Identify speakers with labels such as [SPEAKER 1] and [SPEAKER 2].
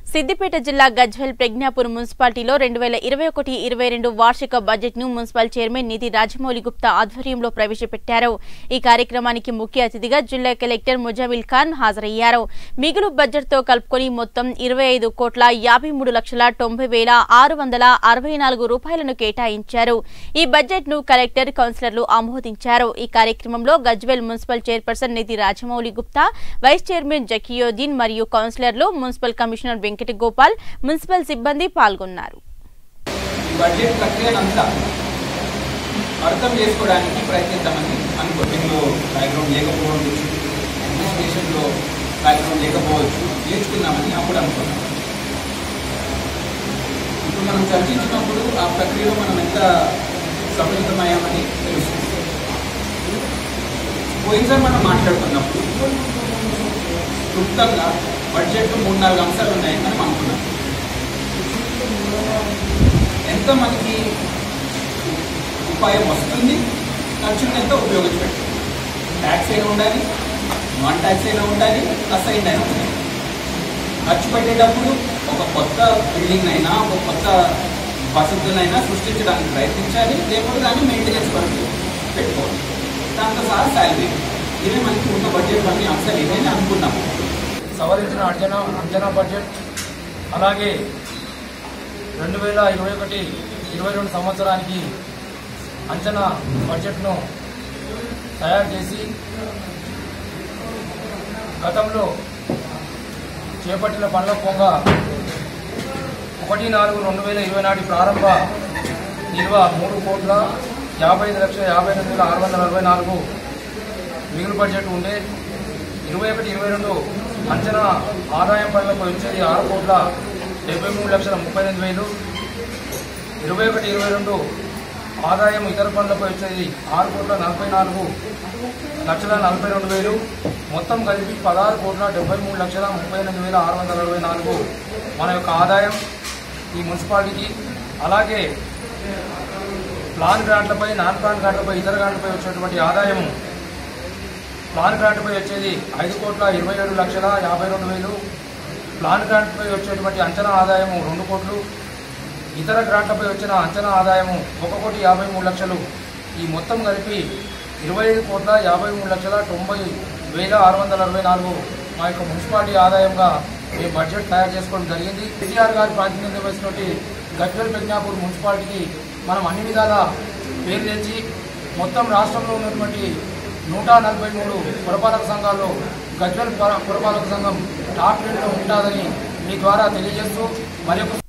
[SPEAKER 1] సిద్దిపేట జిల్లా గజ్వెల్ ప్రజ్ఞాపూర్ మున్సిపాలిటీలో రెండు వేల ఇరవై ఒకటి ఇరవై రెండు వార్షిక బడ్జెట్ ను మున్సిపల్ చైర్మన్ నిధి రాజమౌళి గుప్తా ఆధ్వర్యంలో ప్రవేశపెట్టారు ఈ కార్యక్రమానికి ముఖ్య అతిథిగా జిల్లా కలెక్టర్ ముజామిల్ ఖాన్ హాజరయ్యారు మిగులు బడ్జెట్ తో కలుపుకొని మొత్తం ఇరవై ఐదు కోట్ల యాభై మూడు లక్షల తొంభై వేల ఆరు వందల అరవై నాలుగు రూపాయలను కేటాయించారు ఈ బడ్జెట్ ను కలెక్టర్ కౌన్సిలర్లు ఆమోదించారు ఈ కార్యక్రమంలో Gajwel municipal chairperson Nidhi Rajamouli Gupta vice chairman Zakiuddin మరియు కౌన్సిలర్లు municipal commissioner Venkata Gopal municipal సిబ్బంది పాల్గొన్నారు
[SPEAKER 2] ఈ బడ్జెట్ ప్రక్రియనంతా అర్థం చేసుకోవడానికి ప్రయత్నిద్దామని అనుకో దీనిలో బ్యాక్గ్రౌండ్ లేకపోవచ్చు అడ్మినిస్ట్రేషన్లో బ్యాక్గ్రౌండ్ లేకపోవచ్చు నేర్చుకుందామని అప్పుడు అనుకున్నాం ఇప్పుడు మనం చర్చించినప్పుడు ఆ ప్రక్రియలో మనం ఎంత సఫలితమయ్యామని తెలుస్తుంది పోయినసారి మనం మాట్లాడుకున్నప్పుడు క్లుప్తంగా బడ్జెట్లో మూడు నాలుగు అంశాలు ఉన్నాయని మనం అనుకున్నాం ఎంత మనకి ఉపాయం వస్తుంది ఖర్చుని ఎంత ఉపయోగించబెట్టాలి ట్యాక్స్ అయినా ఉండాలి నాన్ ట్యాక్స్ అయినా ఉండాలి అసైన్ అయినా ఉండాలి ఖర్చు పెట్టేటప్పుడు ఒక కొత్త బిల్డింగ్ అయినా ఒక కొత్త వసతులైనా సృష్టించడానికి ప్రయత్నించాలి లేకపోతే దాన్ని మెయింటెనెన్స్ వరకు పెట్టుకోవాలి దాంతో సహా శాలరీ ఇవే మనకి ఉన్న బడ్జెట్ అన్ని అంశాలు ఇవన్నీ అనుకున్నాము
[SPEAKER 3] సవరించిన అంచనా అంచనా బడ్జెట్ అలాగే రెండు వేల ఇరవై ఒకటి ఇరవై రెండు సంవత్సరానికి అంచనా బడ్జెట్ను తయారు చేసి గతంలో చేపట్టిన పనుల పోగా ఒకటి నాలుగు రెండు వేల ఇరవై నాటి ప్రారంభ నిల్వ మూడు కోట్ల యాభై ఐదు లక్షల యాభై ఎనిమిది వేల ఆరు వందల అరవై నాలుగు మిగులు బడ్జెట్ ఉండే ఇరవై ఒకటి ఇరవై రెండు అంచనా ఆదాయం పనులకు వచ్చేది ఆరు కోట్ల డెబ్బై మూడు లక్షల ముప్పై ఎనిమిది వేలు ఇరవై ఒకటి ఇరవై రెండు ఆదాయం ఇతర పనులకు వచ్చేది ఆరు కోట్ల నలభై నాలుగు లక్షల నలభై రెండు వేలు మొత్తం కలిపి పదహారు కోట్ల డెబ్బై మూడు లక్షల ముప్పై ఎనిమిది వేల ఆరు వందల అరవై నాలుగు మన యొక్క ఆదాయం ఈ మున్సిపాలిటీకి అలాగే ప్లాన్ గ్రాంట్లపై నాన్ ప్లాన్ గ్రాంట్లపై ఇతర గ్రాంట్లపై వచ్చేటువంటి ఆదాయం ప్లాన్ గ్రాంట్పై వచ్చేది ఐదు కోట్ల ఇరవై ఏడు లక్షల యాభై రెండు వేలు ప్లాన్ గ్రాంట్పై వచ్చేటువంటి అంచనా ఆదాయము రెండు కోట్లు ఇతర గ్రాంట్లపై వచ్చిన అంచనా ఆదాయము ఒక కోటి యాభై మూడు లక్షలు ఈ మొత్తం కలిపి ఇరవై ఐదు కోట్ల యాభై మూడు లక్షల తొంభై వేల ఆరు వందల అరవై నాలుగు మా యొక్క మున్సిపాలిటీ ఆదాయంగా మేము బడ్జెట్ తయారు చేసుకోవడం జరిగింది కేసీఆర్ గారి ప్రాతినిధ్యం వహిస్తున్నటువంటి గజ్వెల్ ప్రజ్ఞాపూర్ మున్సిపాలిటీకి మనం అన్ని విధాల పేరు తెచ్చి మొత్తం రాష్ట్రంలో ఉన్నటువంటి నూట నలభై మూడు పురపాలక సంఘాల్లో గజ్వెల్ పుర- పురపాలక సంఘం టాప్ టెన్లో ఉంటుందని మీ ద్వారా తెలియజేస్తూ మరి